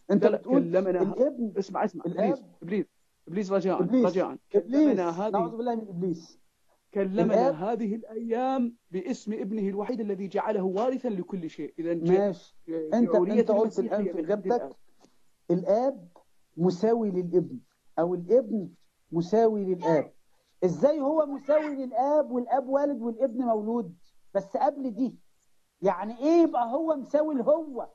انت لا لا بتقول كلمنا الابن اسمع اسمع الآب- ابليس ابليس ابليس رجاء ابليس رجاء ابليس كلمنا نعوذ هذه بالله من ابليس كلمنا الآب- هذه الايام باسم ابنه الوحيد الذي جعله وارثا لكل شيء اذا ماشي انت جعولية انت قلت المسيحية الان في من عند اجابتك الآب. الاب مساوي للابن او الابن مساوي للاب ازاي هو مساوي للاب والاب والد والابن مولود بس قبل دي يعني ايه يبقى هو مساوي لهو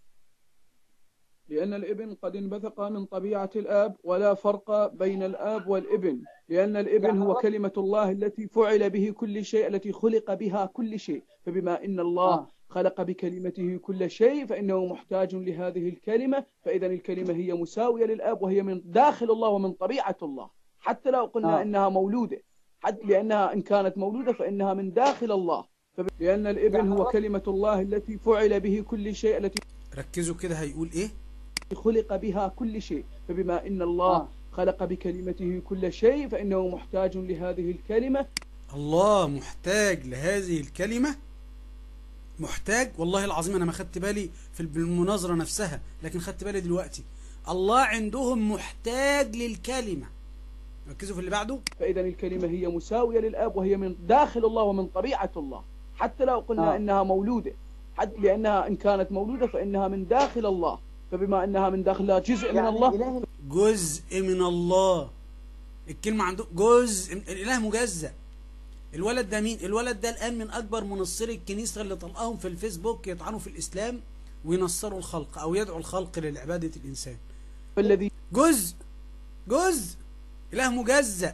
لأن الابن قد انبثق من طبيعة الآب ولا فرق بين الآب والابن لأن الابن يعني هو الرب- كلمة الله التي فعل به كل شيء التي خلق بها كل شيء فبما إن الله آه. خلق بكلمته كل شيء فإنه محتاج لهذه الكلمة فإذا الكلمة هي مساوية للآب وهي من داخل الله ومن طبيعة الله حتى لو قلنا آه. إنها مولودة حتى لأنها إن كانت مولودة فإنها من داخل الله فب- لأن الابن يعني هو الرب- كلمة الله التي فعل به كل شيء التي ركزوا كده هيقول ايه خلق بها كل شيء فبما إن الله آه. خلق بكلمته كل شيء فإنه محتاج لهذه الكلمة الله محتاج لهذه الكلمة محتاج والله العظيم انا ما خدت بالي في المناظرة نفسها لكن خدت بالي دلوقتي الله عندهم محتاج للكلمة ركزوا في اللي بعده فإذا الكلمة هي مساوية للآب وهي من داخل الله ومن طبيعة الله حتى لو قلنا آه. إنها مولودة حتى لأنها إن كانت مولودة فإنها من داخل الله فبما أنها من داخلها جزء من يعني الله الاله جزء من الله الكلمة عنده جزء من- الإله مجزأ الولد ده مين الولد ده الآن من أكبر منصري الكنيسة اللي طلقاهم في الفيسبوك يطعنوا في الإسلام وينصروا الخلق أو يدعوا الخلق للعبادة الإنسان فالذي جزء جزء إله مجزأ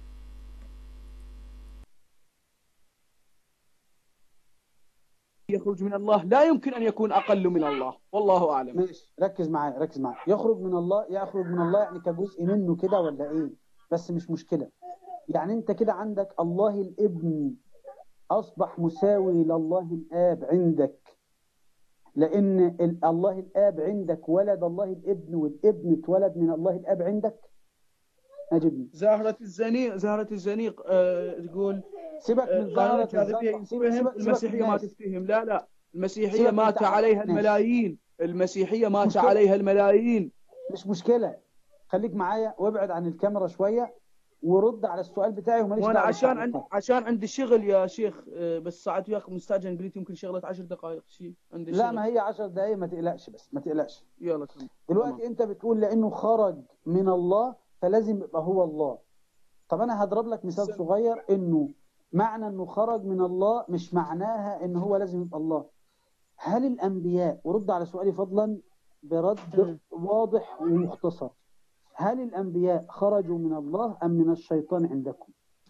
يخرج من الله لا يمكن أن يكون أقل من الله والله أعلم ماشي ركز معايا ركز معايا يخرج من الله يخرج من الله يعني كجزء منه كده ولا ايه بس مش مشكلة يعني انت كده عندك الله الابن اصبح مساوي لله الاب عندك لان ال- الله الاب عندك ولد الله الابن والابن اتولد من الله الاب عندك اجبني زهرة الزنيق زهرة الزنيق آه تقول سيبك آه، من قانون زهرة الجاذبية الزنقة. سيبك- يتفهم سيبك- سيبك المسيحية من ما الناس. تتفهم لا لا المسيحية سيبك من مات تعامل عليها الناس. الملايين المسيحية مات مشكلة. عليها الملايين مش مشكلة خليك معايا وابعد عن الكاميرا شوية ورد على السؤال بتاعي وماليش وانا دعوة عشان بالتعليقات. عندي عشان عندي شغل يا شيخ آه، بس ساعات وياك مستعجل قلت يمكن شغلة عشر دقائق شيء عندي لا شغل ما هي 10 دقايق ما تقلقش بس ما تقلقش يلا تمام دلوقتي انت بتقول لانه خرج من الله فلازم يبقى هو الله طب انا هضرب لك مثال سم. صغير انه معنى انه خرج من الله مش معناها ان هو لازم يبقى الله هل الانبياء ورد على سؤالي فضلا برد مم. واضح ومختصر هل الانبياء خرجوا من الله ام من الشيطان عندكم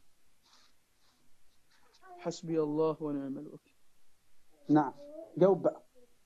حسبي الله ونعم الوكيل نعم جاوب بقى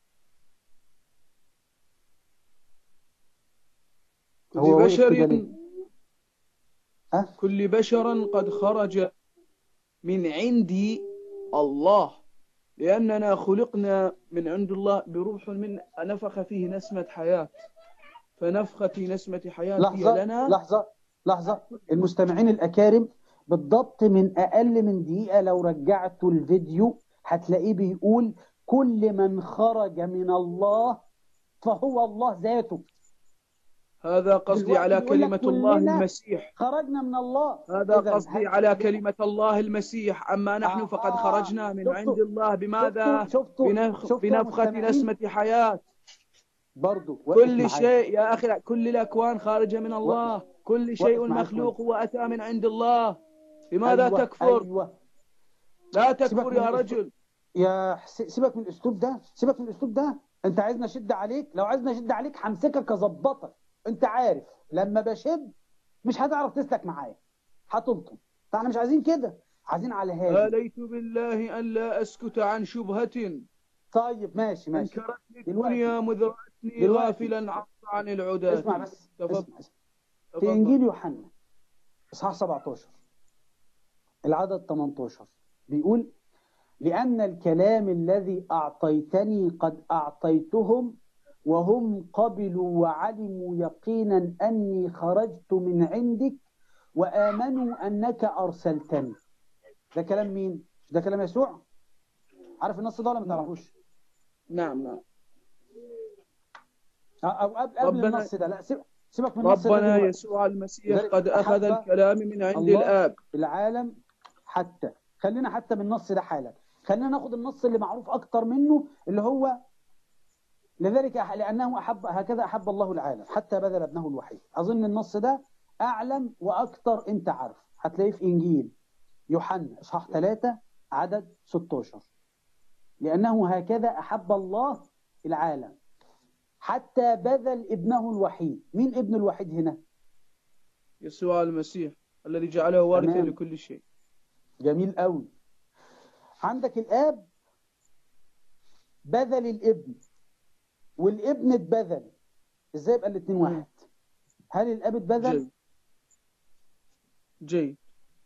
كل هو وقف كده بشر ليه؟ ها؟ كل بشر قد خرج من عندي الله لأننا خلقنا من عند الله بروح من نفخ فيه نسمة حياة فنفخة نسمة حياة لحظة هي لنا لحظة لحظة المستمعين الأكارم بالضبط من أقل من دقيقة لو رجعتوا الفيديو هتلاقيه بيقول كل من خرج من الله فهو الله ذاته هذا قصدي دلوقتي على بيقول لك كلمة الله كلنا المسيح خرجنا من الله هذا إذن قصدي هل- على كلمة الله المسيح أما نحن فقد آه، خرجنا من شفتوا- عند الله بماذا؟ شفتوا شفتوا بنفخ شفتوا بنفخة مستمعين؟ نسمة حياة برضو وقف كل معايا. شيء يا أخي كل الأكوان خارجة من الله كل شيء وقف معايا مخلوق وأتى من عند الله لماذا أيوة تكفر؟ أيوة لا سيبك تكفر من يا الأسلوب. رجل يا حس... سيبك من الاسلوب ده سيبك من الاسلوب ده انت عايزني اشد عليك لو عايزني اشد عليك همسكك اظبطك انت عارف لما بشد مش هتعرف تسلك معايا هتلطم فاحنا مش عايزين كده عايزين على هادي آليت بالله أن لا أسكت عن شبهة طيب ماشي ماشي أنكرتني دلوقتي- الدنيا مذ رأتني دلوقتي- غافلا عن- عن العداة اسمع بس تفضل اسمع, اسمع. في تفضل. انجيل يوحنا اصحاح 17 العدد 18 بيقول لأن الكلام الذي أعطيتني قد أعطيتهم وهم قبلوا وعلموا يقينا أني خرجت من عندك وآمنوا أنك أرسلتني ده كلام مين؟ مش ده كلام يسوع؟ عارف النص ده ولا ما تعرفوش؟ نعم نعم او قبل قبل ربنا- النص ده لا سيب- سيبك من النص ده ربنا دلوقتي. يسوع المسيح لذلك قد أخذ أحب الكلام من عند الله الآب العالم حتى خلينا حتى من النص ده حالا خلينا ناخد النص اللي معروف اكتر منه اللي هو لذلك أح- لانه احب هكذا احب الله العالم حتى بذل ابنه الوحيد اظن النص ده اعلم واكتر انت عارف هتلاقيه في انجيل يوحنا اصحاح 3 عدد 16 لانه هكذا احب الله العالم حتى بذل ابنه الوحيد مين ابن الوحيد هنا يسوع المسيح الذي جعله وارثا تمام. لكل شيء جميل قوي عندك الاب بذل الابن والابن اتبذل ازاي يبقى الاثنين واحد هل الاب اتبذل جيد جيد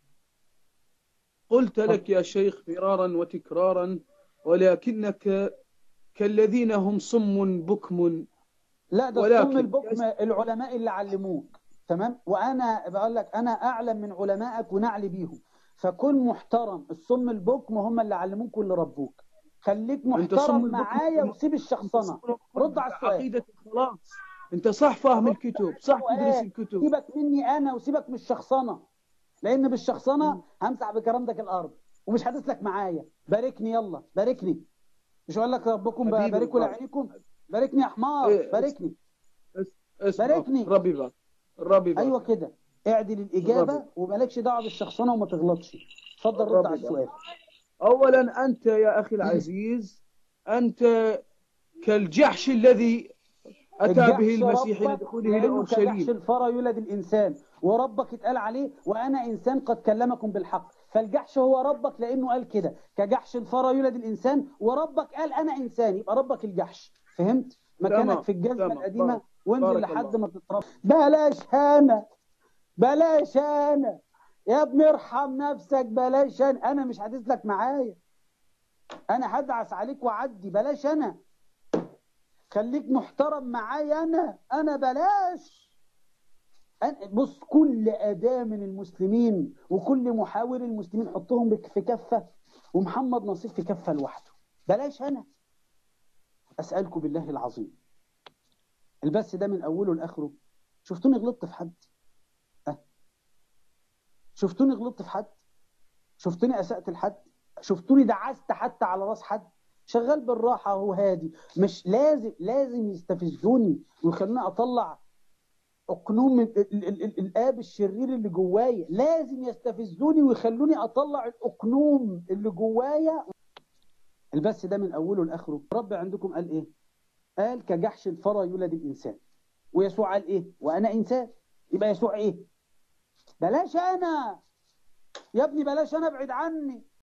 قلت لك يا شيخ مرارا وتكرارا ولكنك كالذين هم صم بكم لا ده ولكن الصم البكم العلماء اللي علموك تمام وانا بقول لك انا اعلم من علمائك ونعلي بيهم فكن محترم الصم البكم هم اللي علموك واللي ربوك خليك أنت صم محترم البكم معايا أنت- وسيب الشخصنه رد على السؤال عقيدة الخلاص انت صح فاهم الكتب صح سؤال. تدرس الكتب سيبك مني انا وسيبك من الشخصنه لان بالشخصنه همسح بكرامتك الارض ومش هتسلك معايا باركني يلا باركني مش هقول لك ربكم حبيبي باركوا الله. لعينكم باركني يا حمار إيه، باركني اسمع باركني. ربي يبارك ربي يبارك ايوه كده اعدل الاجابه ربي. ومالكش دعوه بالشخصنه وما تغلطش اتفضل رد ربي على السؤال اولا انت يا اخي العزيز انت كالجحش الذي اتى الجحش به المسيح ربك لدخوله لأنه كجحش لاورشليم الفرا يولد الانسان وربك اتقال عليه وانا انسان قد كلمكم بالحق فالجحش هو ربك لانه قال كده كجحش الفرا يولد الانسان وربك قال انا انسان يبقى ربك الجحش فهمت مكانك تمام، في الجزمه تمام. القديمه بارك- وانزل بارك لحد الله. ما تتربى بلاش انا بلاش انا يا ابني ارحم نفسك بلاش انا انا مش هتسلك معايا انا هدعس عليك واعدي بلاش انا خليك محترم معايا انا انا بلاش أنا بص كل اداه من المسلمين وكل محاور المسلمين حطهم بك- في كفه ومحمد نصير في كفه لوحده بلاش انا اسالكم بالله العظيم البث ده من اوله لاخره شفتوني غلطت في حد أه؟ شفتوني غلطت في حد شفتوني اسات لحد شفتوني دعست حتى على راس حد شغال بالراحه وهو هادي مش لازم لازم يستفزوني ويخلوني اطلع اقنوم ال- ال- ال- ال- الاب الشرير اللي جوايا لازم يستفزوني ويخلوني اطلع الاقنوم اللي جوايا البث ده من اوله لاخره رب عندكم قال ايه قال كجحش الفرا يولد الانسان ويسوع قال ايه وانا انسان يبقى يسوع ايه بلاش انا يا ابني بلاش انا ابعد عني